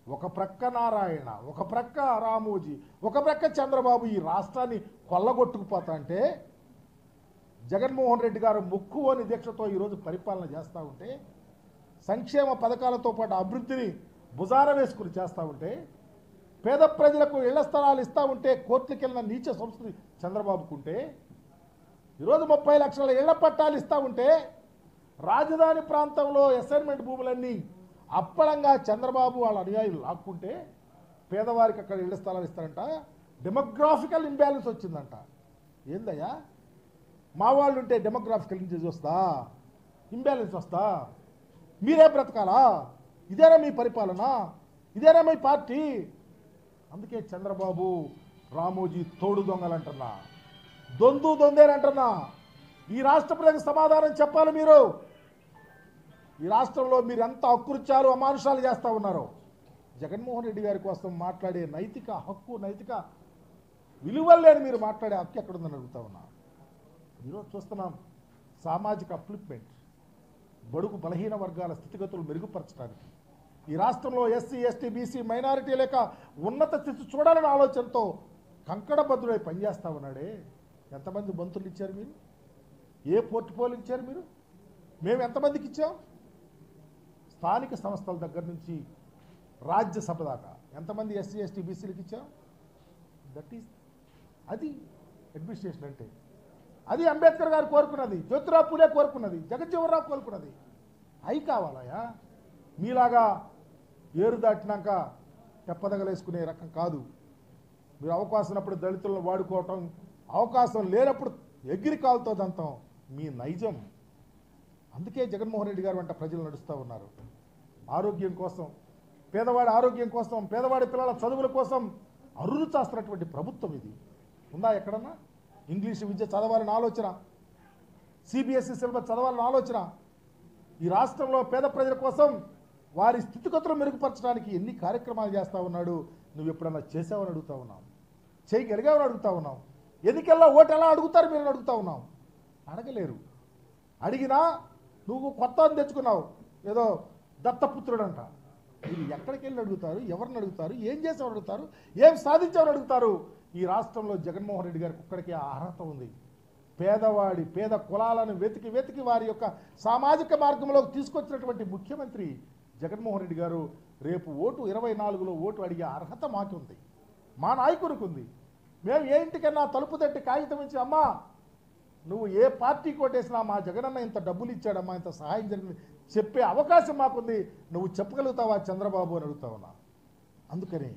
ఒక ప్రక్క నారాయణ ఒక ప్రక్క రామోజీ ఒక ప్రక్క చంద్రబాబు ఈ రాష్ట్రాన్ని కొల్లగొట్టుకుపోతా అంటే జగన్మోహన్ రెడ్డి గారు ముక్కు అని దీక్షతో ఈరోజు పరిపాలన చేస్తూ ఉంటే సంక్షేమ పథకాలతో పాటు అభివృద్ధిని భుజాన వేసుకుని చేస్తూ ఉంటే పేద ప్రజలకు ఇళ్ల స్థలాలు ఇస్తూ ఉంటే కోర్టుకి వెళ్ళిన నీచ సంస్కృతి చంద్రబాబుకుంటే ఈరోజు ముప్పై లక్షల ఇళ్ల పట్టాలు ఇస్తూ ఉంటే రాజధాని ప్రాంతంలో అసైన్మెంట్ భూములన్నీ అప్పడంగా చంద్రబాబు వాళ్ళ అనుయాయులు లాక్కుంటే పేదవారికి అక్కడ ఇళ్ల స్థలాలు ఇస్తారంట డెమోగ్రాఫికల్ ఇంబ్యాలెన్స్ వచ్చిందంట ఏందయ్యా మా వాళ్ళు ఉంటే డెమోగ్రాఫికల్ ఇంజెస్ వస్తా ఇంబ్యాలెన్స్ వస్తా మీరే బ్రతకాలా ఇదేనా మీ పరిపాలన ఇదేనా మీ పార్టీ అందుకే చంద్రబాబు రామోజీ తోడు దొంగలంటున్నా దొందు దొందేనంటున్నా ఈ రాష్ట్ర ప్రజలకు సమాధానం చెప్పాలి మీరు ఈ రాష్ట్రంలో మీరు ఎంత అకృత్యాలు అమానుషాలు చేస్తూ ఉన్నారు జగన్మోహన్ రెడ్డి గారి కోసం మాట్లాడే నైతిక హక్కు నైతిక విలువలు లేని మీరు మాట్లాడే హక్కు ఎక్కడుందని అడుగుతా ఉన్నా ఈరోజు చూస్తున్నాం సామాజిక అప్లిప్మెంట్ బడుగు బలహీన వర్గాల స్థితిగతులు మెరుగుపరచడానికి ఈ రాష్ట్రంలో ఎస్సీ ఎస్టీ బీసీ మైనారిటీ లేక ఉన్నత స్థితి చూడాలనే ఆలోచనతో కంకణబద్ధుడై పనిచేస్తా ఉన్నాడే ఎంతమంది బంతులు ఇచ్చారు మీరు ఏ పోర్ట్ఫోలియో ఇచ్చారు మీరు మేము ఎంతమందికి ఇచ్చాం స్థానిక సంస్థల దగ్గర నుంచి రాజ్యసభ దాకా ఎంతమంది ఎస్సీ ఎస్టీ బీసీలకు ఇచ్చాం దట్ ఈస్ అది అడ్మినిస్ట్రేషన్ అంటే అది అంబేద్కర్ గారు కోరుకున్నది జ్యోతిరావు పూలే కోరుకున్నది జగజ్జీవనరావు కోరుకున్నది అయి కావాలయా మీలాగా ఏరు దాటినాక తెప్పదగలేసుకునే రకం కాదు మీరు అవకాశం ఉన్నప్పుడు దళితులను వాడుకోవటం అవకాశం లేనప్పుడు ఎగిరి కాలుతో దంతం మీ నైజం అందుకే జగన్మోహన్ రెడ్డి గారు వెంట ప్రజలు నడుస్తూ ఉన్నారు ఆరోగ్యం కోసం పేదవాడి ఆరోగ్యం కోసం పేదవాడి పిల్లల చదువుల కోసం అరులు చేస్తున్నటువంటి ప్రభుత్వం ఇది ఉందా ఎక్కడన్నా ఇంగ్లీష్ విద్య చదవాలని ఆలోచన సిబిఎస్ఈ సిలబస్ చదవాలని ఆలోచన ఈ రాష్ట్రంలో పేద ప్రజల కోసం వారి స్థితిగతులు మెరుగుపరచడానికి ఎన్ని కార్యక్రమాలు చేస్తా ఉన్నాడు నువ్వు ఎప్పుడన్నా చేసావని అడుగుతా ఉన్నావు చేయగలిగావని అడుగుతా ఉన్నావు ఎన్నికల్లో ఓటు ఎలా అడుగుతారు మీరు అని అడుగుతా ఉన్నావు అడగలేరు అడిగినా నువ్వు కొత్త అని తెచ్చుకున్నావు ఏదో దత్తపుత్రుడంట మీరు ఎక్కడికి వెళ్ళి అడుగుతారు ఎవరిని అడుగుతారు ఏం చేసావు అడుగుతారు ఏం సాధించావని అడుగుతారు ఈ రాష్ట్రంలో జగన్మోహన్ రెడ్డి గారికి ఒక్కడికి ఆ అర్హత ఉంది పేదవాడి పేద కులాలను వెతికి వెతికి వారి యొక్క సామాజిక మార్గంలోకి తీసుకొచ్చినటువంటి ముఖ్యమంత్రి జగన్మోహన్ రెడ్డి గారు రేపు ఓటు ఇరవై నాలుగులో ఓటు అడిగే అర్హత మాకుంది మా నాయకునికి ఉంది మేము ఏ ఇంటికన్నా తలుపు తట్టి కాగితం ఇచ్చి అమ్మా నువ్వు ఏ పార్టీ కొట్టేసినా మా జగనన్న ఇంత డబ్బులు ఇచ్చాడమ్మా ఇంత సహాయం జరిగింది చెప్పే అవకాశం మాకుంది నువ్వు చెప్పగలుగుతావా చంద్రబాబు అని అడుగుతా ఉన్నా అందుకని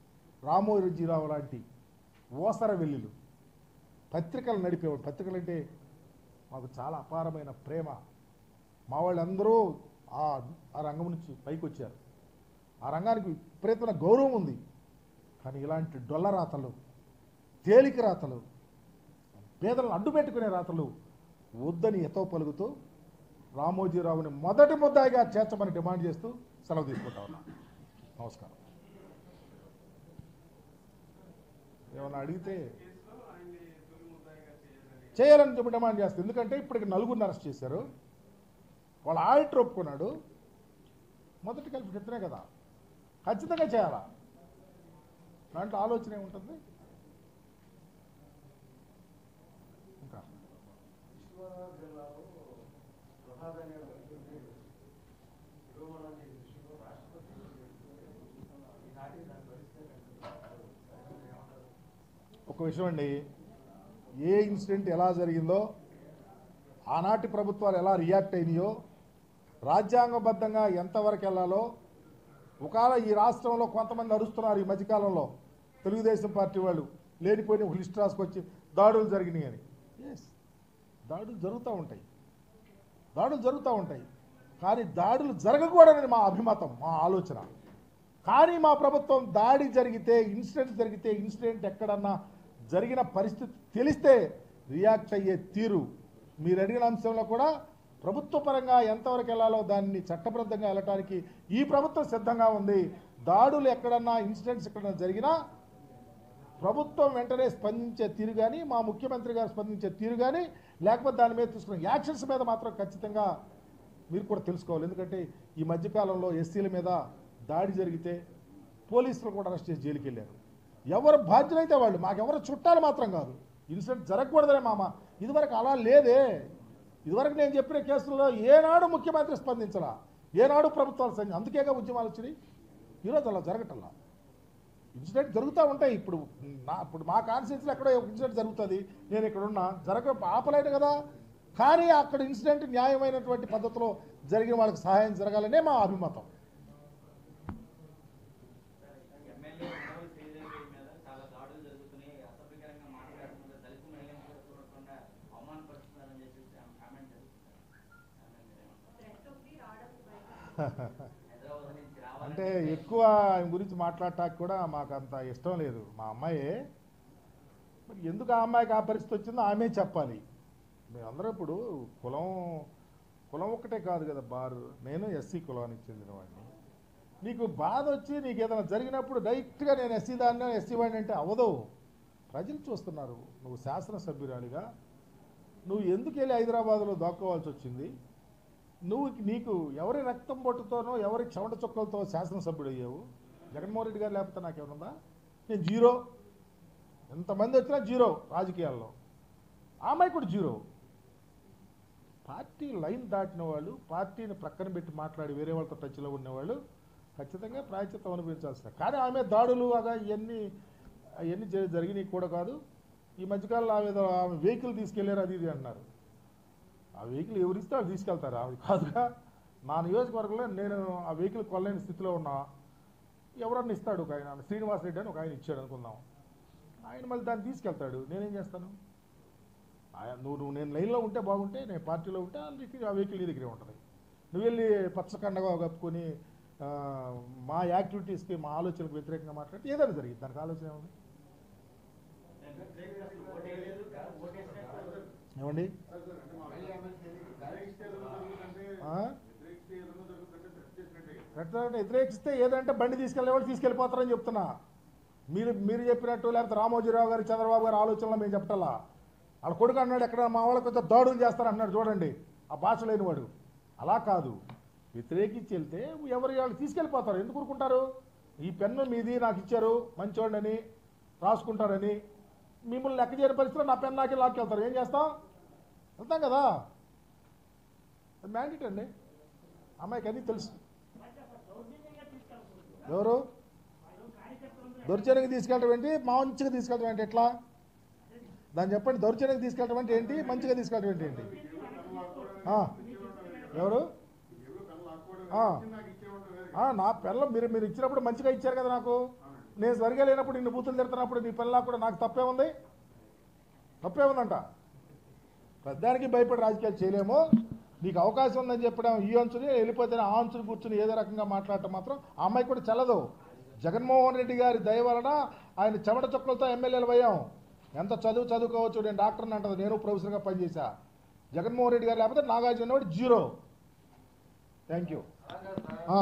రామోజీరావు లాంటి ఓసర వెల్లులు పత్రికలు నడిపేవాడు పత్రికలు అంటే మాకు చాలా అపారమైన ప్రేమ మా వాళ్ళందరూ ఆ ఆ రంగం నుంచి పైకి వచ్చారు ఆ రంగానికి విపరీతమైన గౌరవం ఉంది కానీ ఇలాంటి డొల్ల రాతలు తేలిక రాతలు పేదలను అడ్డు పెట్టుకునే రాతలు వద్దని ఎతో పలుకుతూ రామోజీరావుని మొదటి ముద్దాయిగా చేర్చమని డిమాండ్ చేస్తూ సెలవు తీసుకుంటా ఉన్నా నమస్కారం ఏమన్నా అడిగితే చేయాలని చెప్పి డిమాండ్ చేస్తారు ఎందుకంటే ఇప్పటికి నలుగురిని అరెస్ట్ చేశారు వాళ్ళ ఆడిటర్ ఒప్పుకున్నాడు మొదటి కలిపి చెప్తున్నాయి కదా ఖచ్చితంగా చేయాలా దాంట్లో ఆలోచన ఏముంటుంది ఇంకా విశ్వనాథ్ జిల్లాలో ప్రధాన విరోమణ విషయంలో రాష్ట్రపతి ఈనాటి దాని పరిస్థితి ఏమంటారు ఒక విషయం అండి ఏ ఇన్సిడెంట్ ఎలా జరిగిందో ఆనాటి ప్రభుత్వాలు ఎలా రియాక్ట్ అయినాయో రాజ్యాంగబద్ధంగా ఎంతవరకు వెళ్ళాలో ఒకవేళ ఈ రాష్ట్రంలో కొంతమంది అరుస్తున్నారు ఈ మధ్యకాలంలో తెలుగుదేశం పార్టీ వాళ్ళు లేనిపోయిన ఒక లిస్ట్ రాసుకొచ్చి దాడులు జరిగినాయి అని ఎస్ దాడులు జరుగుతూ ఉంటాయి దాడులు జరుగుతూ ఉంటాయి కానీ దాడులు జరగకూడదని మా అభిమతం మా ఆలోచన కానీ మా ప్రభుత్వం దాడి జరిగితే ఇన్సిడెంట్ జరిగితే ఇన్సిడెంట్ ఎక్కడన్నా జరిగిన పరిస్థితి తెలిస్తే రియాక్ట్ అయ్యే తీరు మీరు అడిగిన అంశంలో కూడా ప్రభుత్వ పరంగా ఎంతవరకు వెళ్ళాలో దాన్ని చట్టబద్ధంగా వెళ్ళటానికి ఈ ప్రభుత్వం సిద్ధంగా ఉంది దాడులు ఎక్కడన్నా ఇన్సిడెంట్స్ ఎక్కడన్నా జరిగినా ప్రభుత్వం వెంటనే స్పందించే తీరు కానీ మా ముఖ్యమంత్రి గారు స్పందించే తీరు కానీ లేకపోతే దాని మీద తీసుకున్న యాక్షన్స్ మీద మాత్రం ఖచ్చితంగా మీరు కూడా తెలుసుకోవాలి ఎందుకంటే ఈ మధ్యకాలంలో ఎస్సీల మీద దాడి జరిగితే పోలీసులు కూడా అరెస్ట్ చేసి జైలుకి వెళ్ళారు ఎవరు బాధ్యులైతే వాళ్ళు మాకెవరు చుట్టాలు మాత్రం కాదు ఇన్సిడెంట్ జరగకూడదనే మామ ఇదివరకు అలా లేదే ఇదివరకు నేను చెప్పిన కేసుల్లో ఏనాడు ముఖ్యమంత్రి స్పందించలా ఏనాడు ప్రభుత్వాలు సంఘం అందుకేగా ఉద్యమాలు వచ్చినాయి ఈరోజు అలా జరగటల్లా ఇన్సిడెంట్ జరుగుతూ ఉంటాయి ఇప్పుడు నా ఇప్పుడు మా కాన్స్టిట్యూన్సీలో ఎక్కడో ఇన్సిడెంట్ జరుగుతుంది నేను ఇక్కడ ఉన్నా జరగ ఆపలేను కదా కానీ అక్కడ ఇన్సిడెంట్ న్యాయమైనటువంటి పద్ధతిలో జరిగిన వాళ్ళకి సహాయం జరగాలనే మా అభిమతం ఎమ్మెల్యే మనోజ్ శ్రీదేవి మీద చాలా దాడులు జరుగుతున్నాయి అసభ్యకరంగా మాట్లాడుతున్నారు దళిత మహిళలను కూడా చూడకుండా అవమానపరుస్తున్నారని చెప్పేసి ఆమె కామెంట్ చేస్తున్నారు దాని మీద ఏమంటారు? హైదరాబాద్ నుంచి రావాలని అంటే ఎక్కువ ఆయన గురించి మాట్లాడటానికి కూడా మాకు అంత ఇష్టం లేదు మా అమ్మాయి మరి ఎందుకు ఆ అమ్మాయికి ఆ పరిస్థితి వచ్చిందో ఆమె చెప్పాలి మేమందరం ఇప్పుడు కులం కులం ఒక్కటే కాదు కదా బారు నేను ఎస్సీ కులానికి చెందినవాడిని నీకు బాధ వచ్చి నీకు ఏదైనా జరిగినప్పుడు డైరెక్ట్గా నేను ఎస్సీ దాన్ని ఎస్సీ వాడిని అంటే అవ్వదు ప్రజలు చూస్తున్నారు నువ్వు శాసనసభ్యురాలిగా నువ్వు ఎందుకు వెళ్ళి హైదరాబాద్లో దాక్కోవాల్సి వచ్చింది నువ్వు నీకు ఎవరి రక్తం బొట్టుతోనో ఎవరి చెమట చుక్కలతో శాసనసభ్యుడు అయ్యావు జగన్మోహన్ రెడ్డి గారు లేకపోతే నాకేమన్నా నేను జీరో ఎంతమంది వచ్చినా జీరో రాజకీయాల్లో ఆ అమ్మాయి కూడా జీరో పార్టీ లైన్ దాటిన వాళ్ళు పార్టీని ప్రక్కన పెట్టి మాట్లాడి వేరే వాళ్ళతో టచ్లో ఉన్నవాళ్ళు ఖచ్చితంగా ప్రాయచిత్తం అనిపించాల్సిన కానీ ఆమె దాడులు అగా ఇవన్నీ అవన్నీ జ- జరిగినాయి కూడా కాదు ఈ మధ్యకాలంలో ఆమె ఏదో ఆమె వెహికల్ తీసుకెళ్లారు అది ఇది అన్నారు ఆ వెహికల్ ఎవరిస్తే వాళ్ళు తీసుకెళ్తారు ఆమె కాదుగా నా నియోజకవర్గంలో నేను ఆ వెహికల్ కొనలేని స్థితిలో ఉన్నా ఎవరన్నా ఇస్తాడు ఒక ఆయన శ్రీనివాస్ రెడ్డి అని ఒక ఆయన ఇచ్చాడు అనుకుందాం ఆయన మళ్ళీ దాన్ని తీసుకెళ్తాడు నేనేం చేస్తాను ఆయన నువ్వు నువ్వు నేను లైన్లో ఉంటే బాగుంటే నేను పార్టీలో ఉంటే ఆ వెహికల్ ఆ వెహికల్ నీ దగ్గరే ఉంటుంది నువ్వు వెళ్ళి పచ్చకండగా కప్పుకొని ఆ, మా యాక్టివిటీస్కి మా ఆలోచనకు వ్యతిరేకంగా మాట్లాడితే ఏదైనా జరిగింది దానికి ఆలోచన ఏముంది నేను అసలు ఓటేయలేదు కానీ ఓటేసినట్టు ఏమండి ఆ? పెట్టాలంటే వ్యతిరేకిస్తే ఏదంటే బండి తీసుకెళ్ళే వాళ్ళు తీసుకెళ్ళిపోతారని చెప్తున్నా మీరు మీరు చెప్పినట్టు లేకపోతే రామోజీరావు గారు చంద్రబాబు గారి ఆలోచనలో మేము చెప్పటల్లా వాళ్ళ కొడుకు అన్నాడు ఎక్కడ మా వాళ్ళకి కొంచెం దాడులు చేస్తారు అన్నాడు చూడండి ఆ భాష లేనివాడు అలా కాదు వ్యతిరేకించి వెళ్తే ఎవరు వాళ్ళు తీసుకెళ్ళిపోతారు ఎందుకు ఊరుకుంటారు ఈ పెన్ను మీది నాకు ఇచ్చారు మంచోడని రాసుకుంటారని మిమ్మల్ని లెక్క చేయని పరిస్థితిలో నా పెన్ నాకే లాక్కెళ్తారు ఏం చేస్తాం వెళ్తాం కదా మ్యాండేట్ అండి అమ్మాయికి అన్నీ తెలుసు ఎవరు దౌర్జన్యంగా తీసుకెళ్ళటం ఏంటి మంచిగా తీసుకెళ్ళటం ఏంటి ఎట్లా దాన్ని చెప్పండి దౌర్జన్యంగా తీసుకెళ్ళటం అంటే ఏంటి మంచిగా తీసుకెళ్ళటం ఏంటి ఏంటి ఆ, ఎవరు ఆ. ఆ, నా పిల్ల మీరు మీరు ఇచ్చినప్పుడు మంచిగా ఇచ్చారు కదా నాకు నేను సరిగా లేనప్పుడు నిన్ను బూతులు తిడుతున్నప్పుడు నీ పిల్ల కూడా నాకు తప్పే ఉంది తప్పే ఉందంట పెద్దానికి భయపడి రాజకీయాలు చేయలేము నీకు అవకాశం ఉందని చెప్పడం ఈ అంచుని వెళ్ళిపోతే ఆ అంచుని కూర్చుని ఏదో రకంగా మాట్లాడటం మాత్రం ఆ అమ్మాయి కూడా చల్లదు జగన్మోహన్ రెడ్డి గారి దయ వలన ఆయన చెమట చుక్కలతో ఎమ్మెల్యేలు అయ్యాం ఎంత చదువు చదువుకోవచ్చు నేను డాక్టర్ని అంటది నేను ప్రొఫెసర్గా పనిచేశా జగన్మోహన్ రెడ్డి గారు లేకపోతే నాగార్జున వాడు జీరో థ్యాంక్ యూ ఆ.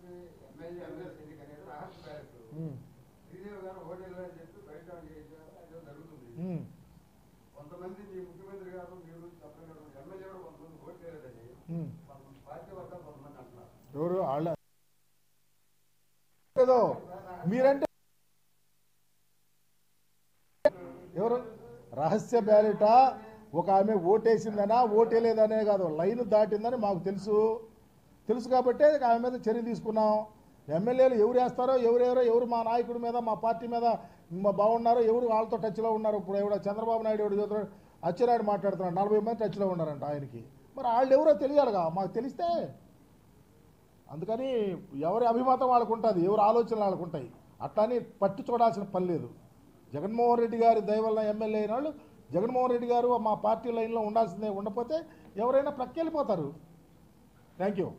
ఉమ్, శ్రీదేవి గారు హోటల్ అని చెప్పి బయట చేయడం జరుగుతుంది ఉమ్, కొంతమంది మీ ముఖ్యమంత్రి గారు మీరు చెప్పిన ఎమ్మెల్యే కూడా కొంతమంది ఓట్ వేయలేదని ఉమ్. కొంత పార్టీ వర్గాలు కొంతమంది అంటున్నారు ఎవరు వాళ్ళ ఏదో మీరంటే ఎవరు రహస్య బ్యాలెట ఒక ఆమె ఓటేసిందనా ఓటేలేదనే కాదు లైన్ దాటిందని మాకు తెలుసు తెలుసు కాబట్టే ఆమె మీద చర్య తీసుకున్నాం ఎమ్మెల్యేలు ఎవరు వేస్తారో ఎవరెవరో ఎవరు మా నాయకుడి మీద మా పార్టీ మీద మా బాగున్నారో ఎవరు వాళ్ళతో టచ్లో ఉన్నారు ఇప్పుడు ఎవడో చంద్రబాబు నాయుడు ఎవడు చదువుతున్నాడు అచ్చెన్నాయుడు మాట్లాడుతున్నాడు నలభై మంది టచ్లో ఉన్నారంట ఆయనకి మరి వాళ్ళు ఎవరో తెలియాలిగా మాకు తెలిస్తే అందుకని ఎవరి అభిమతం వాళ్ళకు ఉంటుంది ఎవరి ఆలోచనలు వాళ్ళకు ఉంటాయి అట్లాని పట్టి చూడాల్సిన పని లేదు జగన్మోహన్ రెడ్డి గారి దయ వల్ల ఎమ్మెల్యే అయిన వాళ్ళు జగన్మోహన్ రెడ్డి గారు మా పార్టీ లైన్లో ఉండాల్సిందే ఉండకపోతే ఎవరైనా ప్రక్కెళ్ళిపోతారు థ్యాంక్ యూ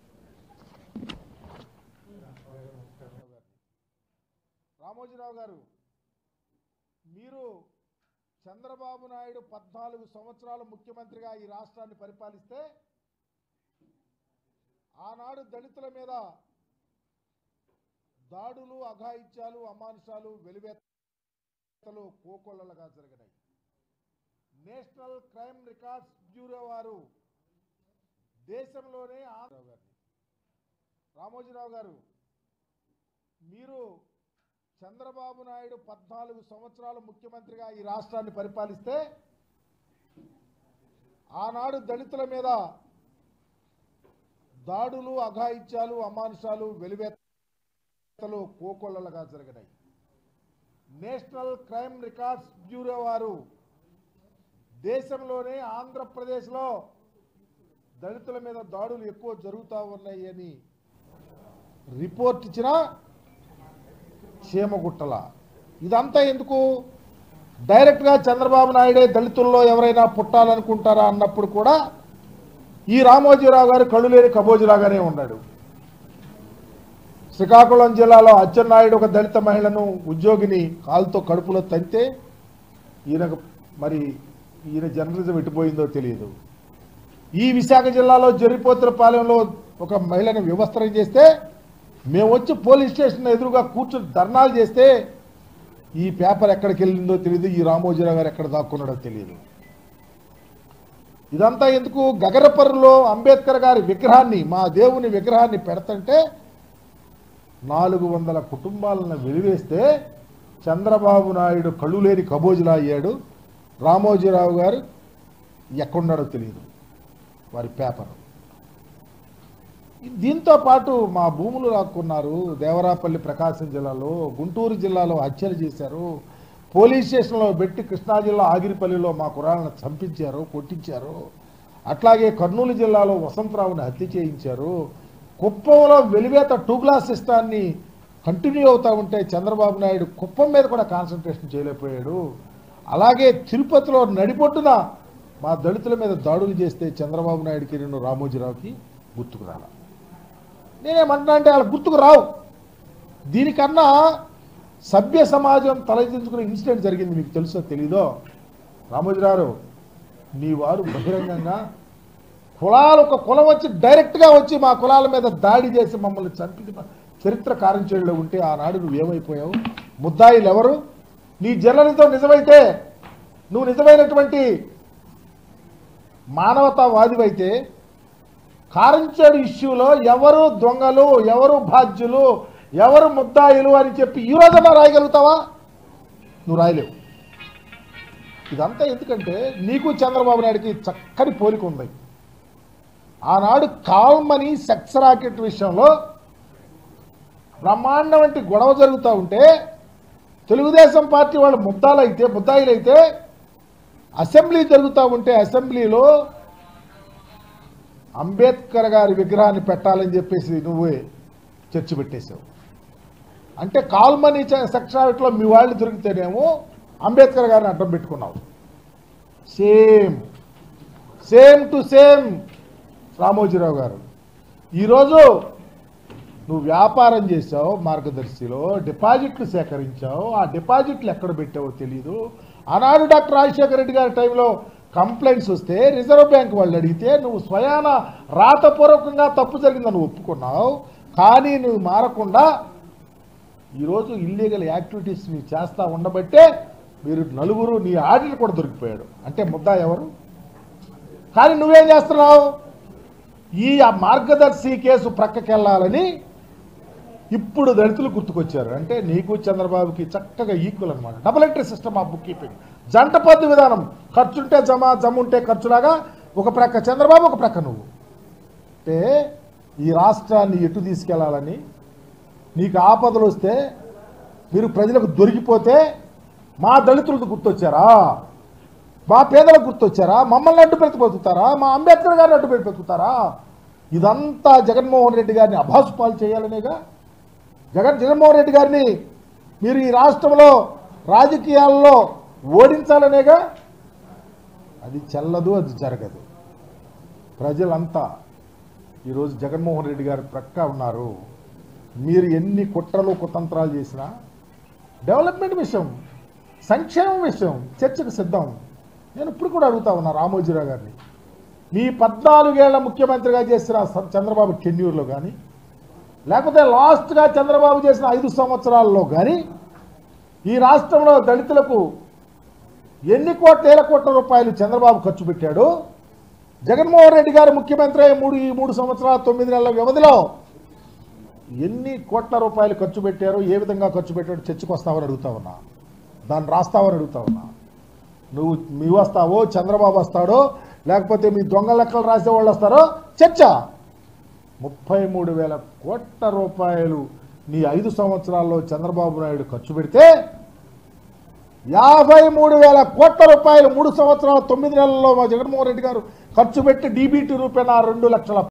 రామోజీరావు గారు మీరు చంద్రబాబు నాయుడు పద్నాలుగు సంవత్సరాలు ముఖ్యమంత్రిగా ఈ రాష్ట్రాన్ని పరిపాలిస్తే ఆనాడు దళితుల మీద దాడులు అఘాయిత్యాలు అమానుషాలు వెలివేతలు కోకొల్లలుగా జరిగినాయి నేషనల్ క్రైమ్ రికార్డ్స్ బ్యూరో వారు దేశంలోనే ఆంధ్రరావు గారిని రామోజీరావు గారు మీరు చంద్రబాబు నాయుడు పద్నాలుగు సంవత్సరాలు ముఖ్యమంత్రిగా ఈ రాష్ట్రాన్ని పరిపాలిస్తే ఆనాడు దళితుల మీద దాడులు అఘాయిత్యాలు అమానుషాలు వెలివేతలు కోకొల్లలుగా జరిగినాయి నేషనల్ క్రైమ్ రికార్డ్స్ బ్యూరో వారు దేశంలోనే ఆంధ్రప్రదేశ్లో దళితుల మీద దాడులు ఎక్కువ జరుగుతూ ఉన్నాయి అని రిపోర్ట్ ఇచ్చిన చీమగుట్టల ఇదంతా ఎందుకు డైరెక్ట్గా చంద్రబాబు నాయుడే దళితుల్లో ఎవరైనా పుట్టాలనుకుంటారా అన్నప్పుడు కూడా ఈ రామోజీరావు గారు కళ్ళు లేని కబోజీలాగానే ఉన్నాడు శ్రీకాకుళం జిల్లాలో అచ్చెన్నాయుడు ఒక దళిత మహిళను ఉద్యోగిని కాలుతో కడుపులో తంతే ఈయనకు మరి ఈయన జర్నలిజం ఎట్టిపోయిందో తెలియదు ఈ విశాఖ జిల్లాలో జరిపోతులపాలెంలో ఒక మహిళను వ్యవస్థరం చేస్తే మేము వచ్చి పోలీస్ స్టేషన్ ఎదురుగా కూర్చుని ధర్నాలు చేస్తే ఈ పేపర్ ఎక్కడికి వెళ్ళిందో తెలియదు ఈ రామోజీరావు గారు ఎక్కడ దాక్కున్నాడో తెలియదు ఇదంతా ఎందుకు గగరపర్రులో అంబేద్కర్ గారి విగ్రహాన్ని మా దేవుని విగ్రహాన్ని పెడతంటే నాలుగు వందల కుటుంబాలను వెలివేస్తే చంద్రబాబు నాయుడు కళ్ళు లేని కబోజులా అయ్యాడు రామోజీరావు గారు ఎక్కడున్నాడో తెలియదు వారి పేపర్ దీంతో పాటు మా భూములు లాక్కున్నారు దేవరాపల్లి ప్రకాశం జిల్లాలో గుంటూరు జిల్లాలో హత్యలు చేశారు పోలీస్ స్టేషన్లో పెట్టి కృష్ణా జిల్లా ఆగిరిపల్లిలో మా కురాలను చంపించారు కొట్టించారు అట్లాగే కర్నూలు జిల్లాలో వసంతరావుని హత్య చేయించారు కుప్పంలో వెలివేత టూ క్లాస్ సిస్టాన్ని కంటిన్యూ అవుతా ఉంటే చంద్రబాబు నాయుడు కుప్పం మీద కూడా కాన్సన్ట్రేషన్ చేయలేకపోయాడు అలాగే తిరుపతిలో నడిపొట్టున మా దళితుల మీద దాడులు చేస్తే చంద్రబాబు నాయుడికి నేను రామోజీరావుకి గుర్తుకు రాల నేనేమంటున్నా అంటే వాళ్ళ గుర్తుకు రావు దీనికన్నా సభ్య సమాజం తలదించుకునే ఇన్సిడెంట్ జరిగింది మీకు తెలుసో తెలీదో రామోజీరావు నీ వారు బహిరంగంగా కులాలు ఒక కులం వచ్చి డైరెక్ట్గా వచ్చి మా కులాల మీద దాడి చేసి మమ్మల్ని చంపి చరిత్ర కార్యంచేయలో ఉంటే ఆనాడు నువ్వేమైపోయావు ముద్దాయిలు ఎవరు నీ జర్నలిజం నిజమైతే నువ్వు నిజమైనటువంటి మానవతావాదివైతే కారంచేడు ఇష్యూలో ఎవరు దొంగలు ఎవరు బాధ్యులు ఎవరు ముద్దాయిలు అని చెప్పి ఈ రోజన్నా రాయగలుగుతావా నువ్వు రాయలేవు ఇదంతా ఎందుకంటే నీకు చంద్రబాబు నాయుడికి చక్కని పోలిక ఉంది ఆనాడు కాల్మని సెక్స్ రాకెట్ విషయంలో బ్రహ్మాండం వంటి గొడవ జరుగుతూ ఉంటే తెలుగుదేశం పార్టీ వాళ్ళు ముద్దాలైతే ముద్దాయిలైతే అసెంబ్లీ జరుగుతూ ఉంటే అసెంబ్లీలో అంబేద్కర్ గారి విగ్రహాన్ని పెట్టాలని చెప్పేసి నువ్వే చర్చ పెట్టేశావు అంటే కాల్మనీ సెక్షన్లో మీ వాళ్ళు దొరికితేనేమో అంబేద్కర్ గారిని అడ్డం పెట్టుకున్నావు same same to same Ramoji Rao గారు ఈరోజు నువ్వు వ్యాపారం చేసావు మార్గదర్శిలో డిపాజిట్లు సేకరించావు ఆ డిపాజిట్లు ఎక్కడ పెట్టావో తెలియదు ఆనాడు డాక్టర్ రాజశేఖర రెడ్డి గారి టైంలో కంప్లైంట్స్ వస్తే రిజర్వ్ బ్యాంక్ వాళ్ళు అడిగితే నువ్వు స్వయాన రాతపూర్వకంగా తప్పు జరిగిందని ఒప్పుకున్నావు కానీ నువ్వు మారకుండా ఈరోజు ఇల్లీగల్ యాక్టివిటీస్ ని చేస్తా ఉండబట్టే మీరు నలుగురు నీ ఆడిటర్ కూడా దొరికిపోయాడు అంటే ముద్దా ఎవరు కానీ నువ్వేం చేస్తున్నావు ఈ ఆ మార్గదర్శి కేసు ప్రక్కకెళ్ళాలని ఇప్పుడు దళితులు గుర్తుకొచ్చారు అంటే నీకు చంద్రబాబుకి చక్కగా ఈక్వల్ అనమాట double entry system of bookkeeping జంట పద్దు విధానం ఖర్చుంటే జమ జమ ఉంటే ఖర్చులాగా ఒక ప్రక్క చంద్రబాబు ఒక ప్రక్క నువ్వు అంటే ఈ రాష్ట్రాన్ని ఎటు తీసుకెళ్లాలని నీకు ఆపదలు వస్తే మీరు ప్రజలకు దొరికిపోతే మా దళితులకు గుర్తొచ్చారా మా పేదలకు గుర్తొచ్చారా మమ్మల్ని అడ్డు పెట్టి బతుకుతారా మా అంబేద్కర్ గారిని అడ్డు పెట్టి బతుకుతారా ఇదంతా జగన్మోహన్ రెడ్డి గారిని అభాసుపాలు చేయాలనేగా జగన్ జగన్మోహన్ రెడ్డి గారిని మీరు ఈ రాష్ట్రంలో రాజకీయాల్లో ఓడించాలనేగా అది చెల్లదు అది జరగదు ప్రజలంతా ఈరోజు జగన్మోహన్ రెడ్డి గారు ప్రక్క ఉన్నారు మీరు ఎన్ని కుట్రలు కుతంత్రాలు చేసినా డెవలప్మెంట్ విషయం సంక్షేమం విషయం చర్చకు సిద్ధం నేను ఇప్పుడు కూడా అడుగుతా ఉన్నా రామోజీరావు గారిని మీ పద్నాలుగేళ్ల ముఖ్యమంత్రిగా చేసిన స- చంద్రబాబు టెన్యూర్లో కానీ లేకపోతే లాస్ట్గా చంద్రబాబు చేసిన ఐదు సంవత్సరాల్లో కానీ ఈ రాష్ట్రంలో దళితులకు ఎన్ని కోట్ల వేల కోట్ల రూపాయలు చంద్రబాబు ఖర్చు పెట్టాడు జగన్మోహన్ రెడ్డి గారు ముఖ్యమంత్రి అయ్యే మూడు ఈ మూడు సంవత్సరాల తొమ్మిది నెలల వ్యవధిలో ఎన్ని కోట్ల రూపాయలు ఖర్చు పెట్టారో ఏ విధంగా ఖర్చు పెట్టారో చర్చకు వస్తావని అడుగుతా ఉన్నా దాన్ని రాస్తావని అడుగుతా ఉన్నా నువ్వు మీ వస్తావో చంద్రబాబు వస్తాడో లేకపోతే మీ దొంగ లెక్కలు రాసే వాళ్ళు వస్తారో చర్చ ముప్పై మూడు వేల కోట్ల రూపాయలు నీ ఐదు సంవత్సరాల్లో చంద్రబాబు నాయుడు ఖర్చు పెడితే యాభై మూడు వేల కోట్ల రూపాయలు మూడు సంవత్సరాల తొమ్మిది నెలల్లో మా జగన్మోహన్ రెడ్డి గారు ఖర్చు పెట్టి డీబీటీ రూపాయల రెండు లక్షల